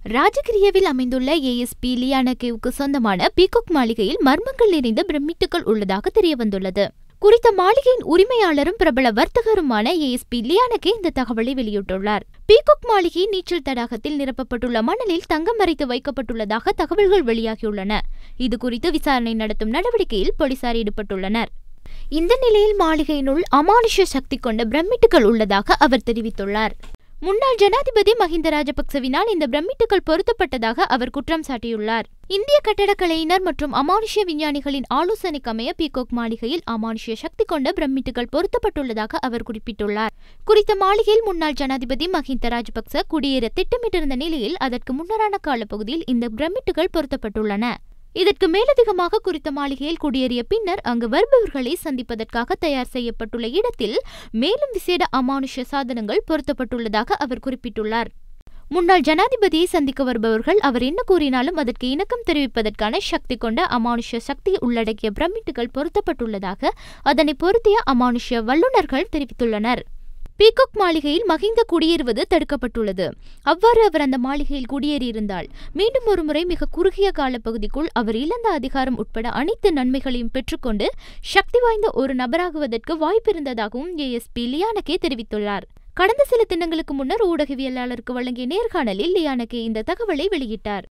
ராஜகிரியவில் அமைந்துள்ள ஏஎஸ்பி லியானகேவுக்கு சொந்தமான பீகாக் மாளிகையில் மர்மங்கள் நிறைந்த பிரமிட்டுகள் உள்ளதாக தெரியவந்துள்ளது குறித்த மாளிகையின் உரிமையாளரும் பிரபல வர்த்தகருமான ஏஎஸ்பி லியானகே இந்த தகவலை வெளியிட்டுள்ளார் பீகாக் மாளிகை நீச்சல் தடாகத்தில் நிரப்பப்பட்டுள்ள மணலில் தங்கம் மறைத்து வைக்கப்பட்டுள்ளதாக தகவல்கள் வெளியாகியுள்ளன இது குறித்து விசாரணை நடத்தும் நடவடிக்கையில் போலீசார் ஈடுபட்டுள்ளனர் இந்த நிலையில் மாளிகையினுள் அமானுஷ்ய சக்தி கொண்ட பிரமிட்டுகள் உள்ளதாக அவர் தெரிவித்துள்ளார் முன்னாள் ஜனாதிபதி மஹிந்த ராஜபக்சவினால் இந்த பிரமிட்டுகள் பொருத்தப்பட்டதாக அவர் குற்றம் சாட்டியுள்ளார் இந்திய கட்டடக்கலையினர் மற்றும் அமானுஷ்ய விஞ்ஞானிகளின் ஆலோசனைக்கு அமைய பீகோக் மாளிகையில் அமானுஷ்ய சக்தி கொண்ட பிரமிட்டுகள் பொருத்தப்பட்டுள்ளதாக அவர் குறிப்பிட்டுள்ளார் குறித்த மாளிகையில் முன்னாள் ஜனாதிபதி மஹிந்த ராஜபக்ச குடியேற திட்டமிட்டிருந்த நிலையில் அதற்கு முன்னரான காலப்பகுதியில் இந்த பிரமிட்டுகள் பொருத்தப்பட்டுள்ளன இதற்கு மேலதிகமாக குறித்த மாளிகையில் குடியேறிய பின்னர் அங்கு வருபவர்களை சந்திப்பதற்காக தயார் செய்யப்பட்டுள்ள இடத்தில் மேலும் விசேட அமானுஷ சாதனங்கள் பொருத்தப்பட்டுள்ளதாக அவர் குறிப்பிட்டுள்ளார் முன்னாள் ஜனாதிபதியை சந்திக்க வருபவர்கள் அவர் என்ன கூறினாலும் அதற்கு இணக்கம் தெரிவிப்பதற்கான சக்தி கொண்ட அமானுஷ சக்தி உள்ளடக்கிய பிரமிட்டுகள் பொருத்தப்பட்டுள்ளதாக அதனை பொருத்திய அமானுஷ வல்லுநர்கள் தெரிவித்துள்ளனர் பீகாக் மாளிகையில் மகிந்த குடியேறுவது தடுக்கப்பட்டுள்ளது அவ்வாறு அவர் அந்த மாளிகையில் குடியேறியிருந்தால் மீண்டும் ஒருமுறை மிக குறுகிய காலப்பகுதிக்குள் அவர் இழந்த அதிகாரம் உட்பட அனைத்து நன்மைகளையும் பெற்றுக்கொண்டு சக்தி வாய்ந்த ஒரு நபராகுவதற்கு வாய்ப்பிருந்ததாகவும் ஏஎஸ்பி லியானகே தெரிவித்துள்ளார் கடந்த சில தினங்களுக்கு முன்னர் ஊடகவியலாளருக்கு வழங்கிய நேர்காணலில் லியானகே இந்த தகவலை வெளியிட்டார்